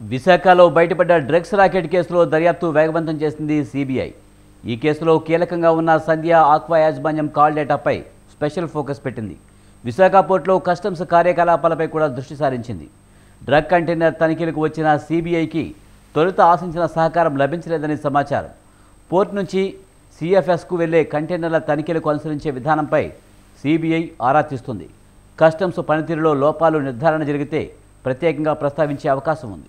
విశాఖలో బయటపడ్డ drugs rocket కేసులో దర్యాప్తు వేగవంతం చేసింది సిబిఐ ఈ కేసులో కీలకంగా ఉన్న సంధ్య ఆక్వా యాజమాన్యం కాల్ డేటాపై స్పెషల్ ఫోకస్ పెట్టింది విశాఖ పోర్టులో కస్టమ్స్ కార్యకలాపాలపై కూడా దృష్టి సారించింది డ్రగ్ కంటైనర్ తనిఖీలకు వచ్చిన సిబిఐకి తొలుత ఆశించిన సహకారం లభించలేదని సమాచారం పోర్ట్ నుంచి సిఎఫ్ఎస్కు వెళ్లే కంటైనర్ల తనిఖీలకు అనుసరించే విధానంపై సిబిఐ ఆరా తీస్తుంది కస్టమ్స్ పనితీరులో లోపాలు నిర్ధారణ జరిగితే ప్రత్యేకంగా ప్రస్తావించే అవకాశం ఉంది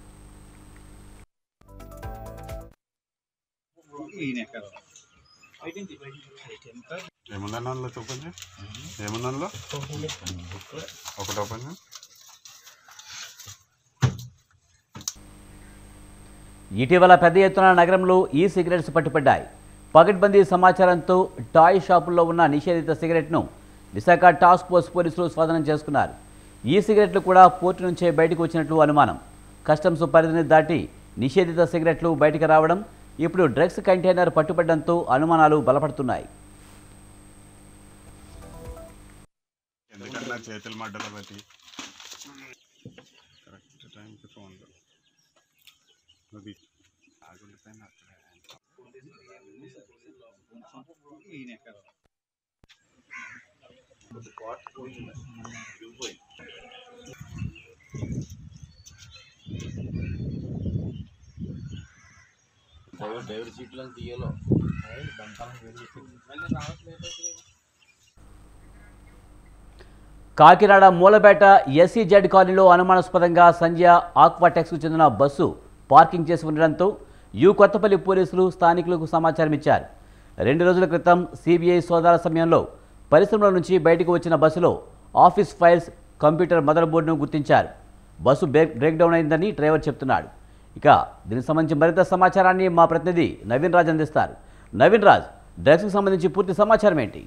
ఏముందన్న అందులో చూపించు ఏముంది అందులో ఒకటి ఓపెన్ చేయి. ఇటీవల పెద్ద ఎత్తున నగరంలో ఈ సిగరెట్స్ పట్టుపడ్డాయి పగడ్బందీ సమాచారంతో టాయ్ షాపుల్లో ఉన్న నిషేధిత సిగరెట్ను విశాఖ టాస్క్ ఫోర్స్ పోలీసులు స్వాధీనం చేసుకున్నారు ఈ సిగరెట్లు కూడా పోర్టు నుంచే బయటకు వచ్చినట్లు అనుమానం కస్టమ్స్ పరిధిని దాటి నిషేధిత సిగరెట్లు బయటకు రావడం ఇప్పుడు డ్రగ్స్ కంటైనర్ పట్టుబడడంతో అనుమానాలు బలపడుతున్నాయి ఎందుకంటే నా చేతులు మడ్డలో పెట్టి కరెక్ట్ టైంకి ఫోన్ అది ఆగుండిపోయిన కాకినాడ మూలపేట ఎస్సీజెడ్ కాలనీలో అనుమానాస్పదంగా సంధ్య ఆక్వాటెక్స్కు చెందిన బస్సు పార్కింగ్ చేసి ఉండడంతో యు కొత్తపల్లి పోలీసులు స్థానికులకు సమాచారం ఇచ్చారు రెండు రోజుల క్రితం సిబిఐ సోదాల సమయంలో పరిశ్రమల నుంచి బయటకు వచ్చిన బస్సులో ఆఫీస్ ఫైల్స్ కంప్యూటర్ మదర్ బోర్డును గుర్తించారు బస్సు బ్రేక్ బ్రేక్ డౌన్ అయిందని డ్రైవర్ చెప్తున్నాడు ఇక దీనికి సంబంధించి మరింత సమాచారాన్ని మా ప్రతినిధి నవీన్ రాజ్ అందిస్తారు నవీన్ రాజ్ డ్రగ్స్కి సంబంధించి పూర్తి సమాచారం ఏంటి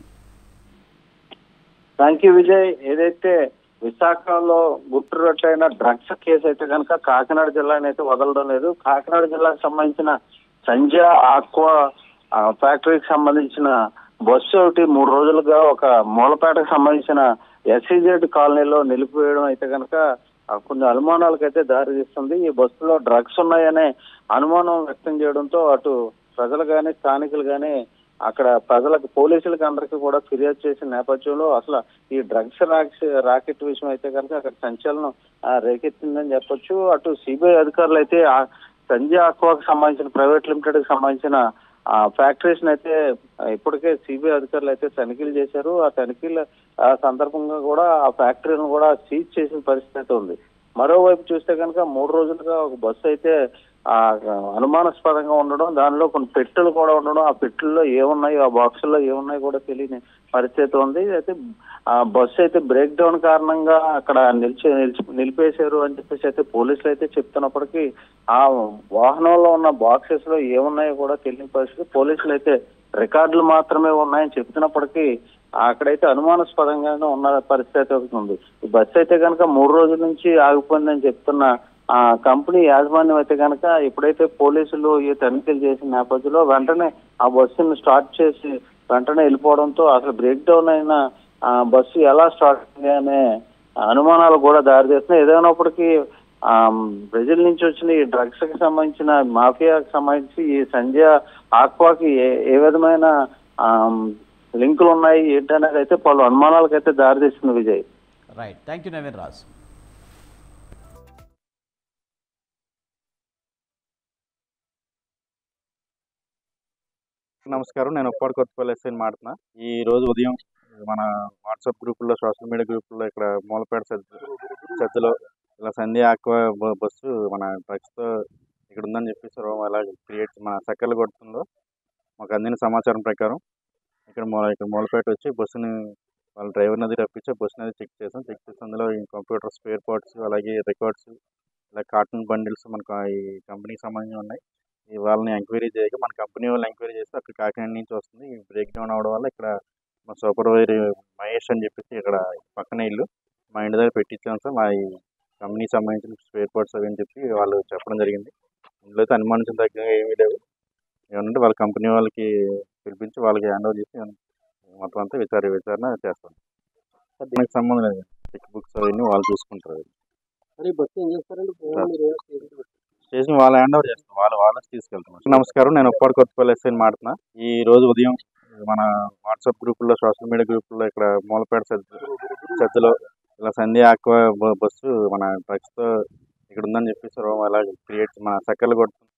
థ్యాంక్ యూ విజయ్ ఏదైతే విశాఖలో గుట్టురట్లైన డ్రగ్స్ కేసు అయితే కనుక కాకినాడ జిల్లాని అయితే వదలడం లేదు కాకినాడ జిల్లాకు సంబంధించిన సంజయ్ ఆక్వా ఆ, ఫ్యాక్టరీకి సంబంధించిన బస్సు ఒకటి మూడు రోజులుగా ఒక మూలపేటకు సంబంధించిన ఎస్సీజెడ్ కాలనీలో నిలిపివేయడం అయితే కనుక ఆ, కొన్ని అనుమానాలకైతే దారితీస్తుంది ఈ బస్సులో డ్రగ్స్ ఉన్నాయనే అనుమానం వ్యక్తం చేయడంతో అటు ప్రజలు కానీ స్థానికులు కానీ అక్కడ ప్రజలకు పోలీసులకు అందరికీ కూడా ఫిర్యాదు చేసిన నేపథ్యంలో అసలు ఈ డ్రగ్స్ రాక్స్ రాకెట్ విషయం అయితే కనుక అక్కడ సంచలనం ఆ, రేకెత్తిందని చెప్పొచ్చు అటు సిబిఐ అధికారులు అయితే ఆ సంజయ్ ఆక్వాకు సంబంధించిన ప్రైవేట్ లిమిటెడ్ కి సంబంధించిన ఆ ఫ్యాక్టరీస్ అయితే ఇప్పటికే సిబిఐ అధికారులు అయితే తనిఖీలు చేశారు ఆ తనిఖీల ఆ సందర్భంగా కూడా ఆ ఫ్యాక్టరీని కూడా సీజ్ చేసిన పరిస్థితి అయితే ఉంది మరోవైపు చూస్తే కనుక మూడు రోజులుగా ఒక బస్సు అయితే ఆ అనుమానాస్పదంగా ఉండడం దానిలో కొన్ని పెట్టెలు కూడా ఉండడం ఆ పెట్టెల్లో ఏమున్నాయి ఆ బాక్సుల్లో ఏమున్నాయి కూడా తెలియని పరిస్థితి ఉంది అయితే ఆ బస్సు అయితే బ్రేక్ డౌన్ కారణంగా అక్కడ నిలిచి నిలిచి నిలిపేశారు అని చెప్పేసి అయితే పోలీసులు అయితే చెప్తున్నప్పటికీ ఆ వాహనంలో ఉన్న బాక్సెస్ లో ఏమున్నాయో కూడా తెలియని పరిస్థితి పోలీసులు అయితే రికార్డులు మాత్రమే ఉన్నాయని చెప్తున్నప్పటికీ అక్కడైతే అనుమానాస్పదంగానే ఉన్న పరిస్థితి ఒకటి ఉంది ఈ బస్సు అయితే కనుక మూడు రోజుల నుంచి ఆగిపోయిందని చెప్తున్న ఆ కంపెనీ యాజమాన్యం అయితే కనుక ఎప్పుడైతే పోలీసులు ఈ తనిఖీలు చేసిన నేపథ్యంలో వెంటనే ఆ బస్సును స్టార్ట్ చేసి వెంటనే వెళ్ళిపోవడంతో అసలు బ్రేక్ డౌన్ అయిన ఆ బస్సు ఎలా స్టార్ట్ అయింది అనే అనుమానాలు కూడా దారితీస్తున్నాయి ఏదైనప్పటికీ ఆ ప్రజల నుంచి వచ్చిన ఈ డ్రగ్స్ కి సంబంధించిన మాఫియాకి సంబంధించి ఈ సంజయ్ ఆక్వాకి ఏ ఏ విధమైన ఆ లింకులు ఉన్నాయి ఏంటనేది అయితే పలు అనుమానాలకు అయితే దారితీస్తుంది Vijay right thank you Naveen Raj నమస్కారం నేను ఉప్పాడు కొత్తపల్లి ఎస్ఐని మాడుతున్నా ఈ రోజు ఉదయం మన వాట్సాప్ గ్రూపుల్లో సోషల్ మీడియా గ్రూపుల్లో ఇక్కడ మూలపేట చర్చలో ఇలా సంధ్య ఆక్వా బ- బస్సు మన డ్రగ్స్తో ఇక్కడ ఉందని చెప్పేసి రో- అలా క్రియేట్ మన చక్కర్లు కొడుతుందో మాకు అందిన సమాచారం ప్రకారం ఇక్కడ మూల ఇక్కడ మూలపేట వచ్చి బస్సుని వాళ్ళ డ్రైవర్ని అది రప్పించి బస్సుని అది చెక్ చేసాం చెక్ చేసి అందులో ఈ కంప్యూటర్ స్పేర్ పార్ట్స్ అలాగే రికార్డ్స్ ఇలా కార్టూన్ బండిల్స్ మనకు ఈ కంపెనీకి సంబంధించి ఉన్నాయి ఈ వాళ్ళని ఎంక్వైరీ చేయగా మన కంపెనీ వాళ్ళు ఎంక్వైరీ చేస్తే అక్కడ కాకినాడ నుంచి వస్తుంది ఈ బ్రేక్ డౌన్ అవడం వల్ల ఇక్కడ మా సూపర్వైజర్ మహేష్ అని చెప్పేసి ఇక్కడ పక్కనే ఇల్లు మా ఇంటి దగ్గర పెట్టించాం సార్ మా ఈ కంపెనీకి సంబంధించిన స్పేర్ పార్ట్స్ అవి అని చెప్పి వాళ్ళు చెప్పడం జరిగింది ఇందులో అయితే అనుమానించిన దగ్గర ఏమీ లేవు ఏమంటే వాళ్ళ కంపెనీ వాళ్ళకి పిలిపించి వాళ్ళకి హ్యాండ్ ఓవర్ చేసి మొత్తం అంతా విచార విచారణ చేస్తాం దీనికి సంబంధం లేదు చెక్ బుక్స్ అవన్నీ వాళ్ళు చూసుకుంటారు మరి బస్సు ఏం చేస్తారండి సార్. మీరు చేసి వాళ్ళ హ్యాండ్ ఓవర్ చేస్తాం వాళ్ళ వాళ్ళకి తీసుకెళ్తాం నమస్కారం నేను ఉప్పాడు కొత్తపల్లి ఎస్ఐని మాట్లాడుతున్నా ఈ రోజు ఉదయం మన వాట్సాప్ గ్రూపుల్లో సోషల్ మీడియా గ్రూపుల్లో ఇక్కడ మూలపేట చర్చలో ఇలా సంధ్య ఆక్వా బ- బస్సు మన డ్రగ్స్తో ఇక్కడ ఉందని చెప్పేసి రో- అలా క్రియేట్ మన చక్కర్లు కొడుతుంది